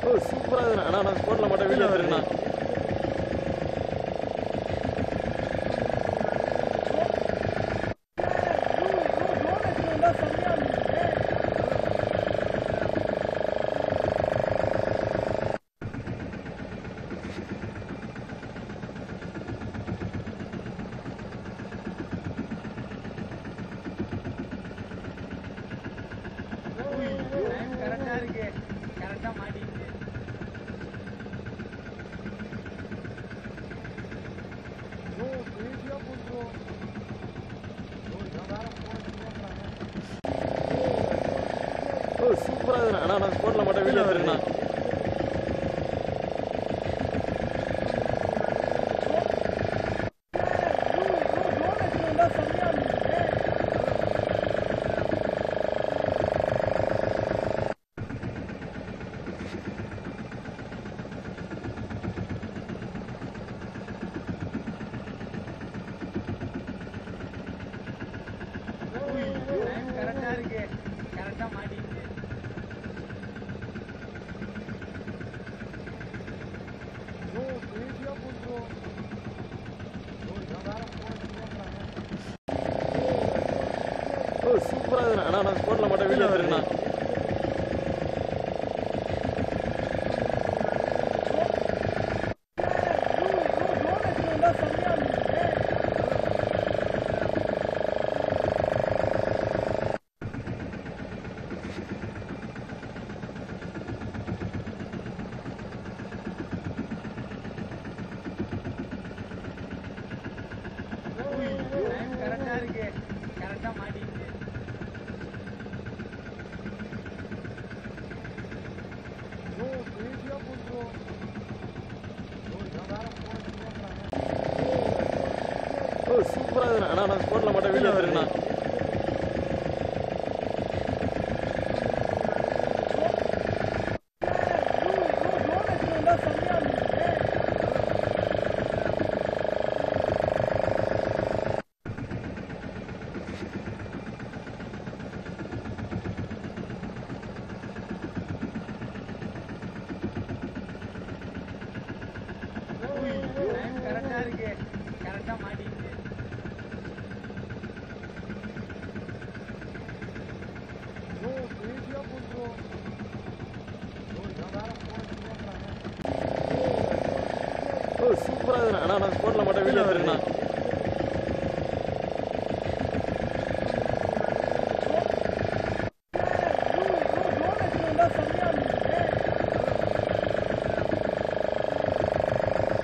ஓ சூப்பரா இருக்குண்ணா அண்ணா நான் ஸ்போர்ட்ல மட்டும் வீடியோ இருக்குண்ணா கரெக்டா இருக்கு கரெக்டா மாட்டிக்கிச்சு ஓ சூப்பரா இருக்குண்ணா அண்ணா நான் ஸ்போர்ட்ல மட்டும் வீடியோ இருக்குண்ணா கரெக்டா இருக்கு கரெக்டா மாட்டிக்கிச்சு ஓ சூப்பரா இருக்குண்ணா அண்ணா நான் ஸ்போர்ட்ல மட்டும் வீடியோ இருக்குண்ணா கரெக்டா இருக்கு கரெக்டா மாட்டிக்கிச்சு ஓ சூப்பரா இருக்குண்ணா அண்ணா நான் ஸ்போர்ட்ல மட்டும் வீடியோ இருக்குண்ணா கரெக்டா இருக்கு கரெக்டா மாட்டிக்கிச்சு ஓ சூப்பரா இருக்குண்ணா அண்ணா நான் ஸ்போர்ட்ல மட்டும் வீடியோ இருக்குண்ணா